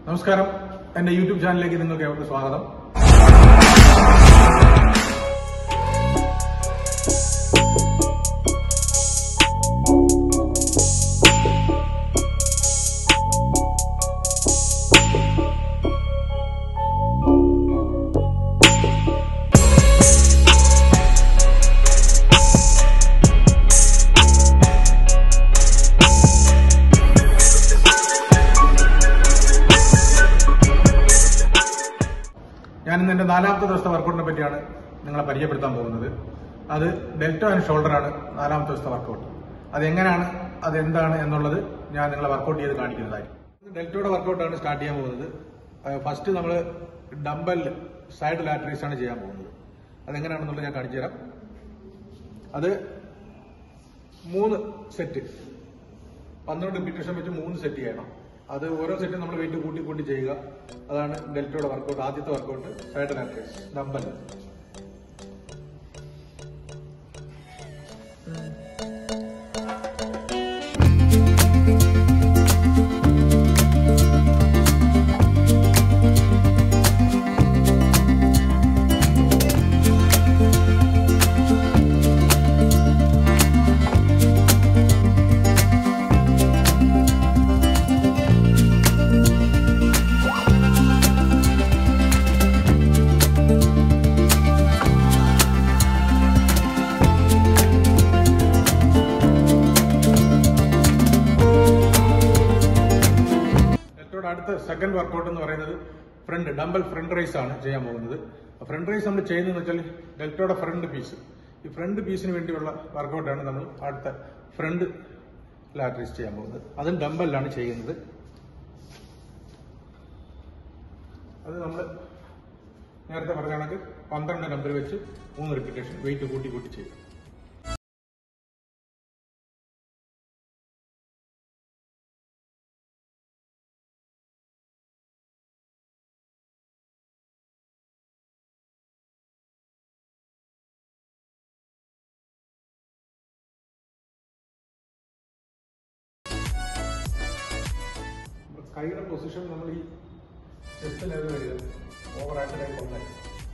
നമസ്കാരം എന്റെ യൂട്യൂബ് ചാനലിലേക്ക് നിങ്ങൾക്ക് ഏവർക്കും സ്വാഗതം ഞാൻ ഇന്ന് എന്റെ നാലാമത്തെ ദിവസത്തെ വർക്കൗട്ടിനെ പറ്റിയാണ് നിങ്ങളെ പരിചയപ്പെടുത്താൻ പോകുന്നത് അത് ഡെൽറ്റോ ആൻഡ് ഷോൾഡർ ആണ് നാലാമത്തെ ദിവസത്തെ വർക്കൗട്ട് അതെങ്ങനെയാണ് അതെന്താണ് എന്നുള്ളത് ഞാൻ നിങ്ങളെ വർക്കൗട്ട് ചെയ്ത് കാണിക്കുന്നതായിരിക്കും ഡെൽറ്റോയുടെ വർക്കൗട്ടാണ് സ്റ്റാർട്ട് ചെയ്യാൻ പോകുന്നത് ഫസ്റ്റ് നമ്മൾ ഡംബൽ സൈഡ് ലാറ്ററീസ് ആണ് ചെയ്യാൻ പോകുന്നത് അതെങ്ങനെയാണെന്നുള്ളത് ഞാൻ കാണിച്ചു തരാം അത് മൂന്ന് സെറ്റ് പന്ത്രണ്ട് റിപ്പീറ്റേഷൻ വെച്ച് മൂന്ന് സെറ്റ് ചെയ്യണം അത് ഓരോ സെറ്റും നമ്മൾ വെയിറ്റ് കൂട്ടി കൂട്ടി ചെയ്യുക അതാണ് ഡെൽറ്റോയുടെ വർക്കൗട്ട് ആദ്യത്തെ വർക്കൗട്ട് സൈഡ് ലാറ്ററീസ് ഡംബൽ ഡെൽറ്റോയുടെ അടുത്ത സെക്കൻഡ് വർക്കൗട്ട് എന്ന് പറയുന്നത് ഫ്രണ്ട് ഡംബൽ ഫ്രണ്ട് റൈസ് ആണ് ചെയ്യാൻ പോകുന്നത് ഫ്രണ്ട് റൈസ് നമ്മൾ ചെയ്യുന്നതെന്ന് വെച്ചാൽ ഡെൽറ്റോയുടെ ഫ്രണ്ട് പീസ് ഈ ഫ്രണ്ട് പീസിന് വേണ്ടിയുള്ള വർക്കൗട്ടാണ് നമ്മൾ അടുത്ത ഫ്രണ്ട് ലാറ്ററീസ് ചെയ്യാൻ പോകുന്നത് അതും ഡംബലിലാണ് ചെയ്യുന്നത് അത് നമ്മൾ നേരത്തെ പറഞ്ഞ കണക്ക് പന്ത്രണ്ട് നമ്പർ വെച്ച് മൂന്ന് റിപ്പീറ്റേഷൻ വെയിറ്റ് കൂട്ടി കൂട്ടി ചെയ്യും കൈയുടെ പൊസിഷൻ നമ്മൾ ഈ ചെസ്റ്റ് ലെവൽ വരിക ഓവറായിട്ട് കൈ കൊണ്ടായി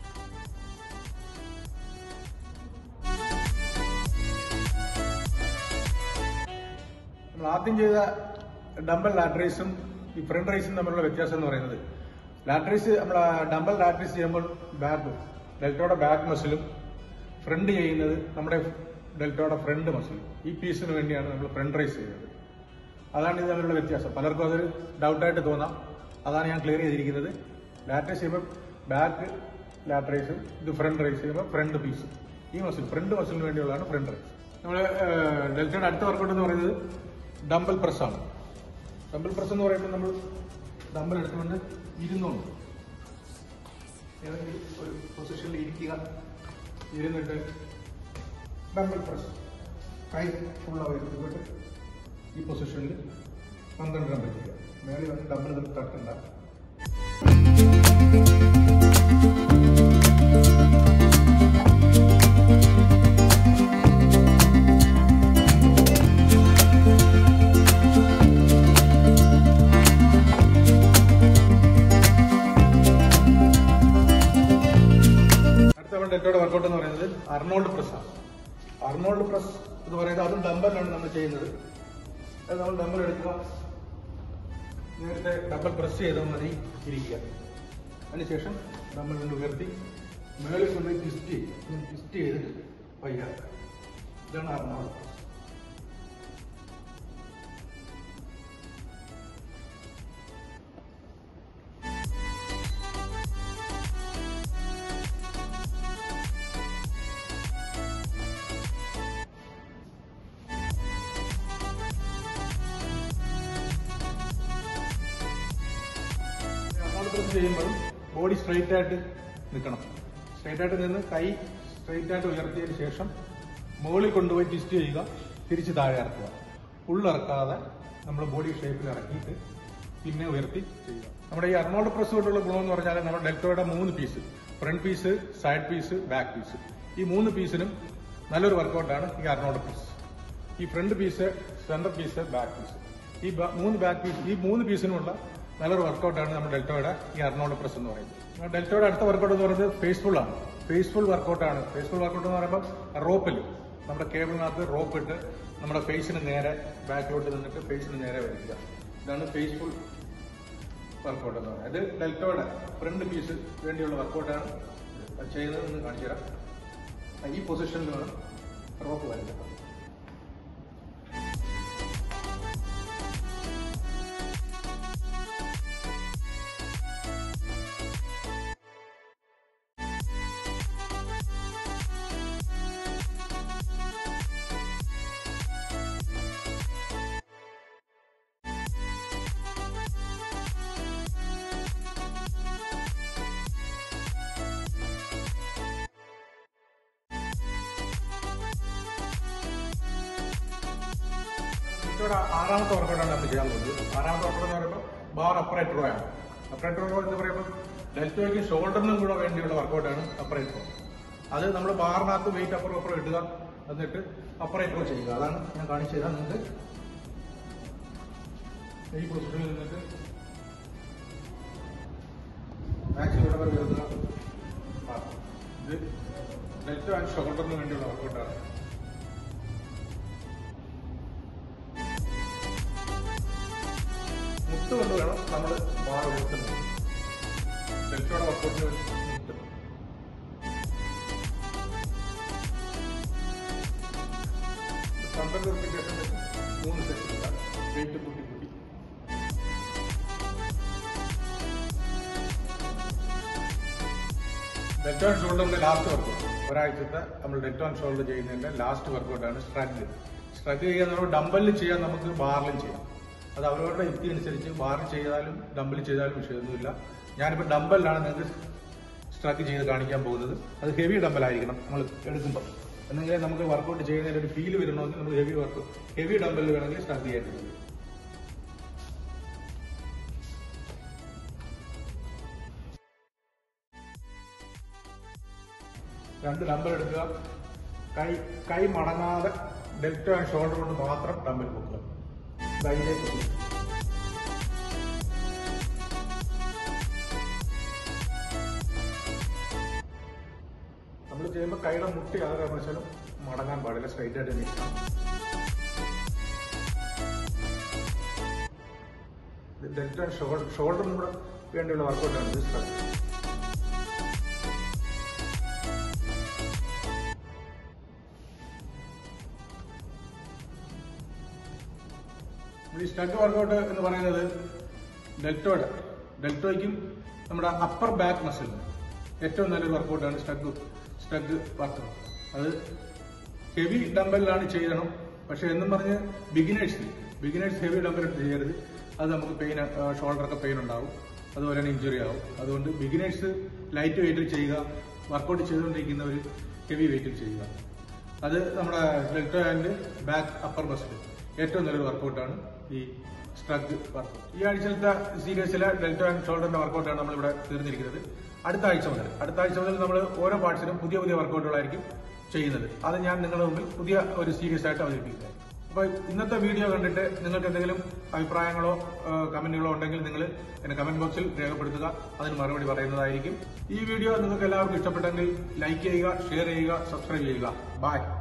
നമ്മൾ ആദ്യം ചെയ്ത ഡംബൽ ലാറ്ററൈസും ഈ ഫ്രണ്ട് റൈസും തമ്മിലുള്ള വ്യത്യാസം എന്ന് പറയുന്നത് ലാറ്ററൈസ് നമ്മൾ ഡംബൽ ലാറ്ററൈസ് ചെയ്യുമ്പോൾ ബാക്ക് ഡെൽറ്റോയുടെ ബാക്ക് മസിലും ഫ്രണ്ട് ചെയ്യുന്നത് നമ്മുടെ ഡെൽറ്റോയുടെ ഫ്രണ്ട് മസിലും ഈ പീസിന് വേണ്ടിയാണ് നമ്മൾ ഫ്രണ്ട് റൈസ് ചെയ്യുന്നത് അതാണ് ഇത് തമ്മിലുള്ള വ്യത്യാസം പലർക്കും അതൊരു ഡൗട്ടായിട്ട് തോന്നാം അതാണ് ഞാൻ ക്ലിയർ ചെയ്തിരിക്കുന്നത് ലാറ്ററൈസ് ചെയ്യുമ്പോൾ ബാക്ക് ലാറ്ററൈസും ഇത് ഫ്രണ്ട് റൈസ് ചെയ്യുമ്പോൾ ഫ്രണ്ട് പീസ് ഈ മസിൽ ഫ്രണ്ട് മസിലിന് വേണ്ടിയുള്ളതാണ് ഫ്രണ്ട് റൈസ് നമ്മൾ ഡെൽറ്റയുടെ അടുത്ത വർക്കൗട്ട് എന്ന് പറയുന്നത് ഡംബൽ പ്രസ് ആണ് ഡംബൽ പ്രസ് എന്ന് പറയുമ്പോൾ നമ്മൾ ഡംബൽ എടുത്തുകൊണ്ട് ഇരുന്നുകൊണ്ട് ഏതെങ്കിലും ഒരു പൊസിഷനിൽ ഇരിക്കുക ഇരുന്നിട്ട് ഡംബൽ പ്രസ് കൈ ഫുള്ളാവും ഇരുന്നിട്ട് ഈ പൊസിഷനിൽ പന്ത്രണ്ട് റൺ വെക്കുക മേളിൽ വന്ന് ഡബിൾ തട്ടണ്ട അടുത്ത നമ്മൾ ഡെറ്റോയുടെ വർക്കൗട്ട് എന്ന് പറയുന്നത് അർണോൾഡ് പ്രസ് ആണ് അർണോൾഡ് പ്രസ് എന്ന് പറയുന്നത് അതും ഡംബലിലാണ് നമ്മൾ ചെയ്യുന്നത് അത് നമ്മൾ ഡബിൾ എടുക്കുക നേരത്തെ ഡബിൾ പ്രസ് ചെയ്താൽ മതി ഇരിക്കുക അതിനുശേഷം നമ്മൾ കൊണ്ട് ഉയർത്തി മേളിൽ കൊണ്ട് ട്വിസ്റ്റ് ചെയ്യും ട്വിസ്റ്റ് ചെയ്തിട്ട് വയ്യ ഇതാണ് അർണോൾഡ് പ്രസ് അർണോൾഡ് പ്രസ് ചെയ്യുമ്പോഴും ബോഡി സ്ട്രെയിറ്റ് ആയിട്ട് നിൽക്കണം സ്ട്രെയിറ്റ് ആയിട്ട് നിന്ന് കൈ സ്ട്രെയിറ്റ് ആയിട്ട് ഉയർത്തിയതിന് ശേഷം മുകളിൽ കൊണ്ടുപോയി ട്വിസ്റ്റ് ചെയ്യുക തിരിച്ച് താഴെ ഇറക്കുക ഉള്ളിറക്കാതെ നമ്മൾ ബോഡി ഷേപ്പിൽ ഇറക്കിയിട്ട് പിന്നെ ഉയർത്തി ചെയ്യുക നമ്മുടെ ഈ അർണോൾഡ് പ്രസ് കൊണ്ടുള്ള ഗുണം എന്ന് പറഞ്ഞാൽ നമ്മുടെ ഡെൽറ്റോയുടെ മൂന്ന് piece front piece side piece back piece ഈ മൂന്ന് പീസിനും നല്ലൊരു വർക്കൗട്ടാണ് ഈ അർണോൾഡ് പ്രസ് ഈ front piece centre piece back piece ഈ ബ- മൂന്ന് ബാക്ക് പീസ് ഈ മൂന്ന് പീസിനുമുള്ള നല്ലൊരു വർക്കൗട്ടാണ് നമ്മുടെ ഡെൽറ്റോയുടെ ഈ അർണോൾഡ് പ്രസ് എന്ന് പറയുന്നത് നമ്മുടെ ഡെൽറ്റോയുടെ അടുത്ത വർക്കൗട്ട് എന്ന് പറയുന്നത് ഫേസ്ഫുൾ ആണ് ഫേസ്ഫുൾ വർക്കൗട്ടാണ് ഫേസ്ഫുൾ വർക്കൗട്ട് എന്ന് പറയുമ്പോൾ റോപ്പിൽ നമ്മുടെ കേബിളിനകത്ത് റോപ്പ് ഇട്ട് നമ്മുടെ ഫേസിന് നേരെ ബാക്കിലോട്ട് നിന്നിട്ട് ഫേസിന് നേരെ വരിക ഇതാണ് ഫേസ്ഫുൾ വർക്കൗട്ട് എന്ന് പറയുന്നത് ഇത് ഡെൽറ്റോയുടെ ഫ്രണ്ട് പീസ് വേണ്ടിയുള്ള വർക്കൗട്ടാണ് ചെയ്യുന്നത് എന്ന് കാണിച്ചു തരാം ഈ പൊസിഷനിൽ വേണം റോപ്പ് വരേണ്ടത് ഇവിടെ ആറാമത്തെ വർക്കൗട്ടാണ് നമ്മൾ ചെയ്യാൻ പോകുന്നത് ആറാമത്തെ വർക്കൗട്ട് എന്ന് പറയുമ്പോൾ ബാർ അപ്പറേറ്റ് റോ ആണ് അപ്പറേറ്റ് റോ എന്ന് പറയുമ്പോൾ ഡെൽറ്റോയ്ക്ക് ഷോൾഡറിനും കൂടെ വേണ്ടിയുള്ള വർക്കൗട്ടാണ് അപ്പറേറ്റ് റോ അത് നമ്മൾ ബാറിനകത്ത് വെയിറ്റ് അപ്പുറം അപ്പുറം ഇടുക എന്നിട്ട് അപ്പറേറ്റ് റോ ചെയ്യുക അതാണ് ഞാൻ കാണിച്ചു തരാം നിങ്ങൾക്ക് ഈ പൊസിഷനിൽ നിന്നിട്ട് മാക്സിമം ഇവിടെ വരെ വരുന്ന bar. ഇത് ഡെൽറ്റോ ആൻഡ് ഷോൾഡറിന് വേണ്ടിയുള്ള വർക്കൗട്ടാണ് മുട്ട് കൊണ്ട് വേണം നമ്മൾ ബാർ ഉയർത്തുന്നത് ഡെൽറ്റോയുടെ വർക്കൗട്ടിന് വേണ്ടി മുട്ട് പന്ത്രണ്ട് റിപ്പിറ്റേഷൻ മൂന്ന് സെറ്റ് വെയിറ്റ് കൂട്ടി കൂട്ടി ഡെൽറ്റോ ആൻഡ് ഷോൾഡറിന്റെ ലാസ്റ്റ് വർക്കൗട്ട് ഒരാഴ്ചത്തെ നമ്മൾ ഡെൽറ്റോ ആൻഡ് ഷോൾഡർ ചെയ്യുന്നതിന്റെ ലാസ്റ്റ് വർക്കൗട്ടാണ് സ്ട്രഗ് സ്ട്രഗ് ചെയ്യാൻ നമ്മൾ ഡമ്പലിൽ ചെയ്യാൻ നമുക്ക് ബാറിലും ചെയ്യാം അത് അവരവരുടെ യുക്തി അനുസരിച്ച് ബാറിൽ ചെയ്താലും ഡമ്പൽ ചെയ്താലും വിഷയമൊന്നുമില്ല ഞാനിപ്പോൾ ഡമ്പലിലാണ് നിങ്ങൾക്ക് സ്ട്രഗ് ചെയ്ത് കാണിക്കാൻ പോകുന്നത് അത് ഹെവി ഡമ്പലായിരിക്കണം നമ്മൾ എടുക്കുമ്പോൾ എന്നെങ്കിലേ നമുക്ക് വർക്കൗട്ട് ചെയ്യുന്നതിന് ഒരു ഫീൽ വരണമെങ്കിൽ നമ്മൾ ഹെവി വർക്ക് ഹെവി ഡമ്പലിൽ വേണമെങ്കിൽ സ്ട്രഗ് ചെയ്യാൻ പറ്റും രണ്ട് ഡമ്പൽ എടുക്കുക കൈ കൈ മടങ്ങാതെ ഡെൽറ്റോ ആൻഡ് ഷോൾഡർ കൊണ്ട് മാത്രം ഡമ്പൽ പൊക്കുക കൈയിലേക്ക് പൊക്കുക. നമ്മൾ ചെയ്യുമ്പോൾ കൈയുടെ മുട്ടി യാതൊരു കാരണവശാലും മടങ്ങാൻ പാടില്ല സ്ട്രൈറ്റ് ആയിട്ട് നിൽക്കണം ഡെൽറ്റോ ആൻഡ് ഷോൾഡർ ഷോൾഡറിനും കൂടെ വേണ്ടിയുള്ള വർക്കൗട്ടാണ് ഇത് സ്ട്രഗ് ഈ സ്റ്റഗ് വർക്കൗട്ട് എന്ന് പറയുന്നത് ഡെൽറ്റോയുടെ ഡെൽറ്റോയ്ക്കും നമ്മുടെ അപ്പർ ബാക്ക് മസിലിന് ഏറ്റവും നല്ലൊരു വർക്കൗട്ടാണ് സ്റ്റഗ് സ്റ്റഗ് വർക്കൗട്ട് അത് ഹെവി ഡമ്പലിലാണ് ചെയ്യണം പക്ഷെ എന്നും പറഞ്ഞ് ബിഗിനേഴ്സ് ബിഗിനേഴ്സ് ഹെവി ഡമ്പൽ എടുത്ത് ചെയ്യരുത് അത് നമുക്ക് പെയിൻ ഷോൾഡറൊക്കെ പെയിൻ ഉണ്ടാവും അതുപോലെ തന്നെ ഇഞ്ചുറി ആവും അതുകൊണ്ട് ബിഗിനേഴ്സ് ലൈറ്റ് വെയിറ്റിൽ ചെയ്യുക വർക്കൗട്ട് ചെയ്തുകൊണ്ടിരിക്കുന്നവർ ഹെവി വെയിറ്റിൽ ചെയ്യുക അത് നമ്മുടെ ഡെൽറ്റോ ആൻഡ് ബാക്ക് അപ്പർ മസിൽ ഏറ്റവും നല്ലൊരു വർക്കൗട്ടാണ് ഈ സ്ട്രഗ് വർക്കൗട്ട് ഈ ആഴ്ചയിലത്തെ സീരീസിലെ ഡെൽറ്റോ ആൻഡ് ഷോൾഡറിന്റെ വർക്കൗട്ടാണ് നമ്മളിവിടെ തീർന്നിരിക്കുന്നത് അടുത്ത ആഴ്ച മുതൽ അടുത്ത ആഴ്ച മുതൽ നമ്മൾ ഓരോ പാർട്സിനും പുതിയ പുതിയ വർക്കൗട്ടുകളായിരിക്കും ചെയ്യുന്നത് അത് ഞാൻ നിങ്ങളുടെ മുമ്പിൽ പുതിയ ഒരു സീരീസ് ആയിട്ട് അവതരിപ്പിക്കുന്നത് അപ്പോൾ ഇന്നത്തെ വീഡിയോ കണ്ടിട്ട് നിങ്ങൾക്ക് എന്തെങ്കിലും അഭിപ്രായങ്ങളോ കമന്റുകളോ ഉണ്ടെങ്കിൽ നിങ്ങൾ എന്നെ കമന്റ് ബോക്സിൽ രേഖപ്പെടുത്തുക അതിന് മറുപടി പറയുന്നതായിരിക്കും ഈ വീഡിയോ നിങ്ങൾക്ക് എല്ലാവർക്കും ഇഷ്ടപ്പെട്ടെങ്കിൽ ലൈക്ക് ചെയ്യുക ഷെയർ ചെയ്യുക സബ്സ്ക്രൈബ് ചെയ്യുക ബൈ